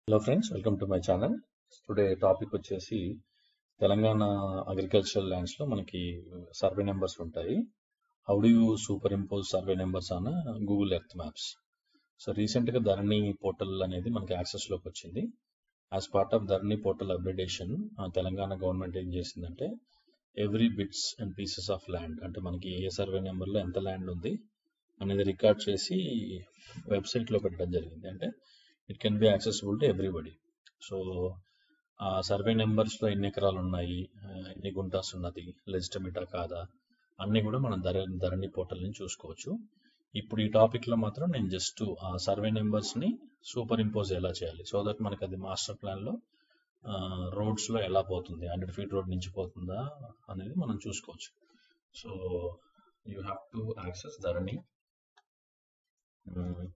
Hello friends welcome to my channel today topic వచ్చేసి Telangana agricultural lands లో మనకి survey numbers ఉంటాయి how do you superimpose survey numbers on Google Earth maps so recent గా Dharani portal అనేది మనకి access లోకి వచ్చింది as part of Dharani portal updation Telangana government ఏం చేసిందంటే every bits and pieces of land అంటే మనకి ఏ సర్వే నెంబర్లో ఎంత ల్యాండ్ ఉంది అనేది రికార్డ్ చేసి వెబ్సైట్ లో పెట్టడం జరిగింది అంటే it can be accessible to everybody so ఆ సర్వే నెంబర్స్ లో ఎన్ని ఎకరాలు ఉన్నాయి ఆ, ఎన్ని గుంటాస్ ఉన్నది లెజిటమిటా కాదా అన్ని కూడా మనం ధర ధరణి పోర్టల్ నుంచి చూసుకోవచ్చు ఇప్పుడు ఈ టాపిక్ లో మాత్రం నేను జస్ట్ ఆ సర్వే నెంబర్స్ ని సూపర్ ఇంపోజ్ ఎలా చేయాలి సో దట్ మనకి అది మాస్టర్ ప్లాన్ లో రోడ్స్ లో ఎలా పోతుంది హండ్రెడ్ ఫీట్ రోడ్ నుంచి పోతుందా అనేది మనం చూసుకోవచ్చు so you have to access Dharani um,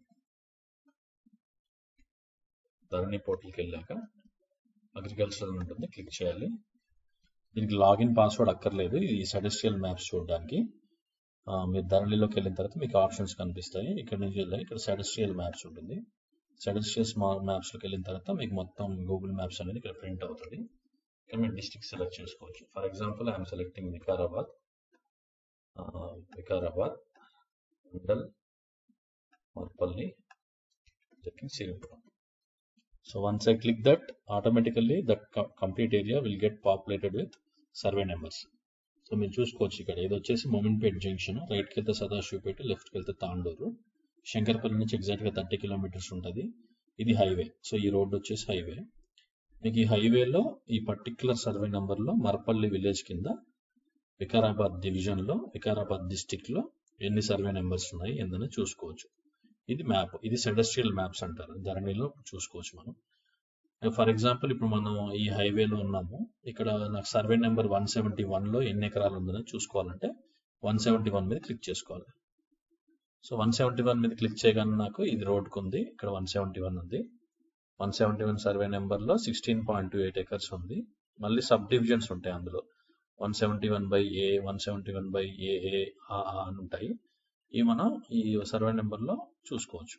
Dharani పోర్టల్కి వెళ్ళాక అగ్రికల్చర్ అని ఉంటుంది క్లిక్ చేయాలి దీనికి లాగిన్ పాస్వర్డ్ అక్కర్లేదు ఈ సెడెస్ట్రియల్ మ్యాప్స్ చూడడానికి ఆ, మీరు ధరణిలోకి వెళ్ళిన తర్వాత మీకు ఆప్షన్స్ కనిపిస్తాయి ఇక్కడ నుంచి వెళ్ళాలి ఇక్కడ సెడెస్ట్రియల్ మ్యాప్స్ ఉంటుంది సెడెస్ట్రియల్ మ్యాప్స్ లోకి వెళ్ళిన తర్వాత మీకు మొత్తం గూగుల్ మ్యాప్స్ అనేది ఇక్కడ ప్రింట్ అవుతుంది ఇక్కడ మీరు డిస్ట్రిక్ట్ సెలెక్ట్ చేసుకోవచ్చు for example I'm selecting Vikarabad ఆ, Vikarabad mandal Marpalli Siripuram So once I click that, automatically that co- complete area will get populated with survey numbers. So మీరు చూసుకోవచ్చు ఇక్కడ ఇది వచ్చేసి మోమిన్పేట్ జంక్షన్ రైట్కి వెళ్తే సదాశివపేట లెఫ్ట్కి వెళ్తే తాండూరు శంకర్పల్లి నుంచి ఎగ్జాక్ట్గా థర్టీ కిలోమీటర్స్ ఉంటుంది ఇది హైవే సో ఈ రోడ్ వచ్చేసి హైవే మీకు ఈ హైవేలో ఈ పర్టికులర్ సర్వే నెంబర్లో మరపల్లి విలేజ్ కింద వికారాబాద్ డివిజన్లో వికారాబాద్ డిస్టిక్లో ఎన్ని సర్వే నెంబర్స్ ఉన్నాయి ఏందని చూసుకోవచ్చు ఇది మ్యాప్ ఇది సెడస్ట్రియల్ మ్యాప్స్ అంటారు ధరణిలో చూసుకోవచ్చు మనం ఫర్ ఎగ్జాంపుల్ ఇప్పుడు మనం ఈ హైవేలో ఉన్నాము ఇక్కడ నాకు సర్వే నెంబర్ వన్ సెవెంటీ లో ఎన్ని ఎకరాలు ఉందని చూసుకోవాలంటే వన్ సెవెంటీ వన్ మీద క్లిక్ చేసుకోవాలి సో వన్ సెవెంటీ వన్ మీద క్లిక్ చేయగానే నాకు ఇది రోడ్కు ఉంది ఇక్కడ వన్ సెవెంటీ వన్ ఉంది వన్ సెవెంటీ వన్ సర్వే నెంబర్లో sixteen point two eight acres ఉంది మళ్ళీ సబ్ డివిజన్స్ ఉంటాయి అందులో one seventy one by A one seventy one by AA అని ఉంటాయి ఇవి మనం ఈ సర్వే నెంబర్లో చూసుకోవచ్చు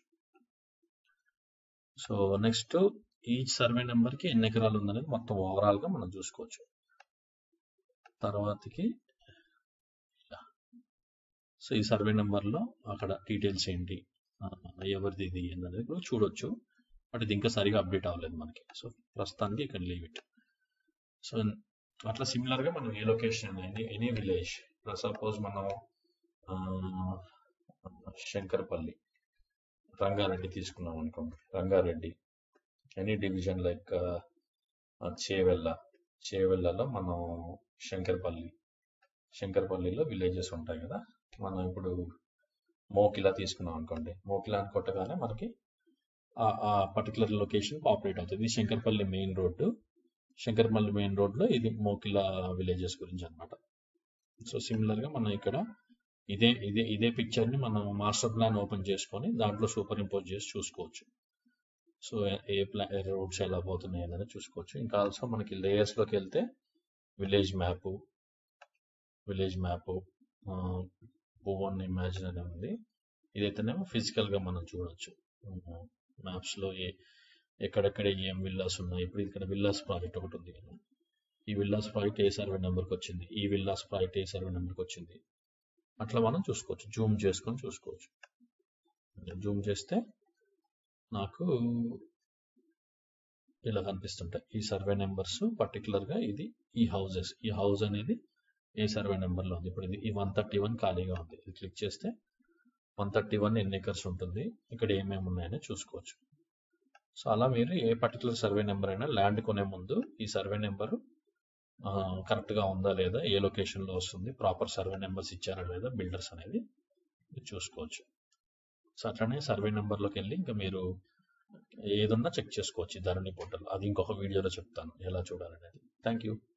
so next each survey number కి ఎన్ని ఎకరాలు ఉందనేది మొత్తం ఓవరాల్ గా మనం చూసుకోవచ్చు తర్వాతకి సో ఈ సర్వే నెంబర్ లో అక్కడ డీటెయిల్స్ ఏంటి ఆ, ఎవరిది ఇది ఏందనేది కూడా చూడొచ్చు బట్ ఇది ఇంకా సరిగా అప్డేట్ అవ్వలేదు మనకి సో ప్రస్తుతానికి ఇక్కడ లీవ్ ఇట్ సో అట్లా సిమిలర్ గా మనం ఏ location any any village suppose మనం ఆ, శంకర్పల్లి రంగారెడ్డి తీసుకున్నాం అనుకోండి Rangareddy any division like Chevella చేవెళ్ళలో మనం శంకర్పల్లి శంకర్పల్లిలో విలేజెస్ ఉంటాయి కదా మనం ఇప్పుడు మోకిలా తీసుకున్నాం అనుకోండి మోకిలా అని కొట్టగానే మనకి ఆ ఆ పర్టికులర్ లొకేషన్ పాపులేట్ అవుతుంది ఇది Shankarpalli main road Shankarpalli main road లో ఇది మోకిలా విలేజెస్ గురించి అన్నమాట సో సిమిలర్ గా మనం ఇక్కడ ఇదే ఇదే ఇదే పిక్చర్ ని మనం మాస్టర్ ప్లాన్ ఓపెన్ చేసుకొని దాంట్లో సూపర్ ఇంపోజ్ చేసి చూసుకోవచ్చు సో ఏ ప్లా రోడ్స్ ఎలా పోతున్నాయి అనేది చూసుకోవచ్చు ఇంకా ఆల్సో మనకి లేయర్స్ లోకి వెళ్తే village map village map Bhuvan imagine అని ఉంది ఇదైతేనేమో ఫిజికల్ గా మనం చూడొచ్చు మ్యాప్స్ లో ఏ ఎక్కడెక్కడ ఏం విల్లాస్ ఉన్నాయి ఇప్పుడు ఇక్కడ విల్లాస్ ప్రాజెక్ట్ ఒకటి ఉంది కదా ఈ విల్లాస్ ప్రాజెక్ట్ ఏ సర్వే నెంబర్కి వచ్చింది ఈ విల్లాస్ ప్రాజెక్ట్ ఏ సర్వే నెంబర్కి వచ్చింది అట్లా మనం చూసుకోవచ్చు జూమ్ చేసుకొని చూసుకోవచ్చు జూమ్ చేస్తే నాకు ఇలా కనిపిస్తుంటాయి ఈ సర్వే నెంబర్స్ పర్టికులర్ గా ఇది ఈ హౌసెస్ ఈ హౌస్ అనేది ఏ సర్వే నెంబర్ లో ఉంది ఇప్పుడు ఇది ఈ వన్ థర్టీ వన్ ఖాళీగా ఉంది ఇది క్లిక్ చేస్తే వన్ థర్టీ వన్ ఎన్ని ఎకర్స్ ఉంటుంది ఇక్కడ ఏమేమి ఉన్నాయని చూసుకోవచ్చు సో అలా మీరు ఏ పర్టికులర్ సర్వే నెంబర్ అయినా ల్యాండ్ కొనే ముందు ఈ సర్వే నెంబర్ కరెక్ట్ గా ఉందా లేదా ఏ లొకేషన్ లో వస్తుంది ప్రాపర్ సర్వే నెంబర్స్ ఇచ్చారా లేదా బిల్డర్స్ అనేది మీరు చూసుకోవచ్చు సో అట్లనే సర్వే నెంబర్లోకి వెళ్ళి ఇంకా మీరు ఏదన్నా చెక్ చేసుకోవచ్చు ఈ ధరణి పోర్టల్ అది ఇంకొక వీడియోలో చెప్తాను ఎలా చూడాలనేది థ్యాంక్ యూ